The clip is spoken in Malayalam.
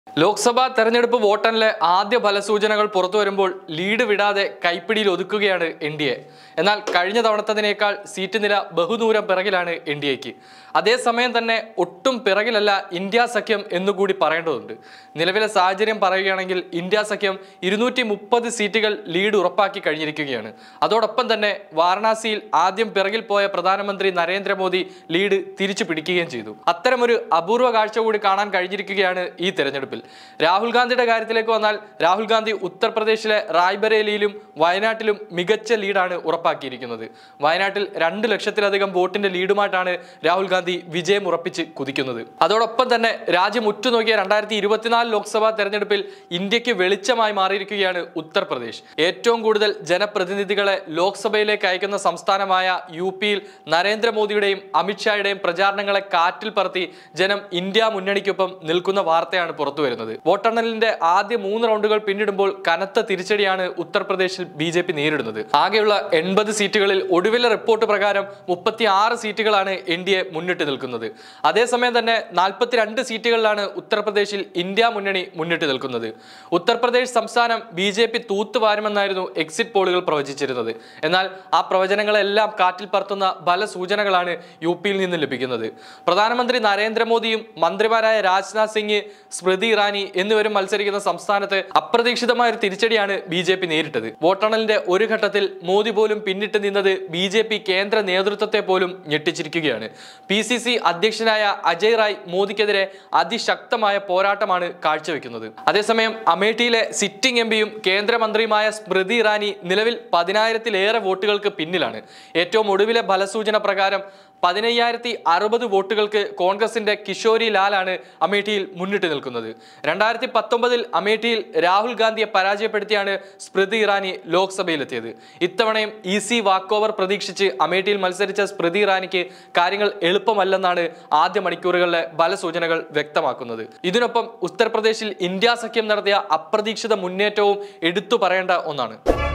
ലോക്സഭാ തെരഞ്ഞെടുപ്പ് വോട്ടെണ്ണലെ ആദ്യ ഫലസൂചനകൾ പുറത്തു വരുമ്പോൾ ലീഡ് വിടാതെ കൈപ്പിടിയിൽ ഒതുക്കുകയാണ് എൻ ഡി എ എന്നാൽ കഴിഞ്ഞ തവണത്തതിനേക്കാൾ സീറ്റ് നില ബഹുദൂരം പിറകിലാണ് എൻ ഡി എക്ക് അതേസമയം തന്നെ ഒട്ടും പിറകിലല്ല ഇന്ത്യ സഖ്യം എന്നുകൂടി പറയേണ്ടതുണ്ട് നിലവിലെ സാഹചര്യം പറയുകയാണെങ്കിൽ ഇന്ത്യ സഖ്യം ഇരുന്നൂറ്റി മുപ്പത് സീറ്റുകൾ ലീഡ് ഉറപ്പാക്കി കഴിഞ്ഞിരിക്കുകയാണ് അതോടൊപ്പം തന്നെ വാരണാസിയിൽ ആദ്യം പിറകിൽ പോയ പ്രധാനമന്ത്രി നരേന്ദ്രമോദി ലീഡ് തിരിച്ചു പിടിക്കുകയും ചെയ്തു അത്തരമൊരു അപൂർവ കാഴ്ച കൂടി കാണാൻ കഴിഞ്ഞിരിക്കുകയാണ് ഈ തെരഞ്ഞെടുപ്പിൽ രാഹുൽ ഗാന്ധിയുടെ കാര്യത്തിലേക്ക് വന്നാൽ രാഹുൽ ഗാന്ധി ഉത്തർപ്രദേശിലെ റായ്ബറേലിയിലും വയനാട്ടിലും മികച്ച ലീഡാണ് ഉറപ്പാക്കിയിരിക്കുന്നത് വയനാട്ടിൽ രണ്ട് ലക്ഷത്തിലധികം വോട്ടിന്റെ ലീഡുമായിട്ടാണ് രാഹുൽ ഗാന്ധി വിജയം ഉറപ്പിച്ച് കുതിക്കുന്നത് അതോടൊപ്പം തന്നെ രാജ്യം ഉറ്റുനോക്കിയ രണ്ടായിരത്തി ഇരുപത്തിനാല് ലോക്സഭാ തെരഞ്ഞെടുപ്പിൽ ഇന്ത്യക്ക് വെളിച്ചമായി മാറിയിരിക്കുകയാണ് ഉത്തർപ്രദേശ് ഏറ്റവും കൂടുതൽ ജനപ്രതിനിധികളെ ലോക്സഭയിലേക്ക് അയക്കുന്ന സംസ്ഥാനമായ യു പിയിൽ നരേന്ദ്രമോദിയുടെയും അമിത്ഷായുടെയും പ്രചാരണങ്ങളെ കാറ്റിൽ പറത്തി ജനം ഇന്ത്യ മുന്നണിക്കൊപ്പം നിൽക്കുന്ന വാർത്തയാണ് പുറത്തു വരുന്നത് വോട്ടെണ്ണലിന്റെ ആദ്യ മൂന്ന് റൗണ്ടുകൾ പിന്നിടുമ്പോൾ കനത്ത തിരിച്ചടിയാണ് ഉത്തർപ്രദേശിൽ ബി ജെ പി നേരിടുന്നത് ആകെയുള്ള എൺപത് സീറ്റുകളിൽ ഒടുവിലെ റിപ്പോർട്ട് പ്രകാരം മുപ്പത്തി ആറ് സീറ്റുകളാണ് എൻ ഡി എ മുന്നിട്ട് നിൽക്കുന്നത് അതേസമയം തന്നെ നാൽപ്പത്തിരണ്ട് സീറ്റുകളിലാണ് ഉത്തർപ്രദേശിൽ ഇന്ത്യ മുന്നണി മുന്നിട്ട് നിൽക്കുന്നത് ഉത്തർപ്രദേശ് സംസ്ഥാനം ബി ജെ പി തൂത്തുവാരുമെന്നായിരുന്നു എക്സിറ്റ് പോളുകൾ പ്രവചിച്ചിരുന്നത് എന്നാൽ ആ പ്രവചനങ്ങളെല്ലാം കാറ്റിൽ പറത്തുന്ന ഫലസൂചനകളാണ് യു പിയിൽ നിന്ന് ലഭിക്കുന്നത് പ്രധാനമന്ത്രി നരേന്ദ്രമോദിയും മന്ത്രിമാരായ രാജ്നാഥ് സിംഗ് സ്മൃതി ഇറാനി എന്നിവരും മത്സരിക്കുന്ന സംസ്ഥാനത്ത് അപ്രതീക്ഷിതമായ ഒരു തിരിച്ചടിയാണ് ബി ജെ പി നേരിട്ടത് വോട്ടെണ്ണലിന്റെ ഒരു ഘട്ടത്തിൽ മോദി പോലും പിന്നിട്ട് നിന്നത് ബി ജെ പി കേന്ദ്ര നേതൃത്വത്തെ പോലും ഞെട്ടിച്ചിരിക്കുകയാണ് പി സി സി അധ്യക്ഷനായ അജയ് റായ് മോദിക്കെതിരെ അതിശക്തമായ പോരാട്ടമാണ് കാഴ്ചവെക്കുന്നത് അതേസമയം അമേഠിയിലെ സിറ്റിംഗ് എം പിയും കേന്ദ്രമന്ത്രിയുമായ സ്മൃതി ഇറാനി നിലവിൽ പതിനായിരത്തിലേറെ വോട്ടുകൾക്ക് പിന്നിലാണ് ഏറ്റവും ഒടുവിലെ ഫലസൂചന പ്രകാരം പതിനയ്യായിരത്തി അറുപത് വോട്ടുകൾക്ക് കോൺഗ്രസിന്റെ കിഷോരി ലാലാണ് അമേഠിയിൽ മുന്നിട്ട് നിൽക്കുന്നത് രണ്ടായിരത്തി പത്തൊമ്പതിൽ അമേഠിയിൽ രാഹുൽ ഗാന്ധിയെ പരാജയപ്പെടുത്തിയാണ് സ്മൃതി ഇറാനി ലോക്സഭയിലെത്തിയത് ഇത്തവണയും ഈസി വാക്ക് ഓവർ പ്രതീക്ഷിച്ച് അമേഠിയിൽ മത്സരിച്ച സ്മൃതി ഇറാനിക്ക് കാര്യങ്ങൾ എളുപ്പമല്ലെന്നാണ് ആദ്യ മണിക്കൂറുകളിലെ ഫലസൂചനകൾ വ്യക്തമാക്കുന്നത് ഇതിനൊപ്പം ഉത്തർപ്രദേശിൽ ഇന്ത്യ സഖ്യം നടത്തിയ അപ്രതീക്ഷിത മുന്നേറ്റവും എടുത്തു പറയേണ്ട ഒന്നാണ്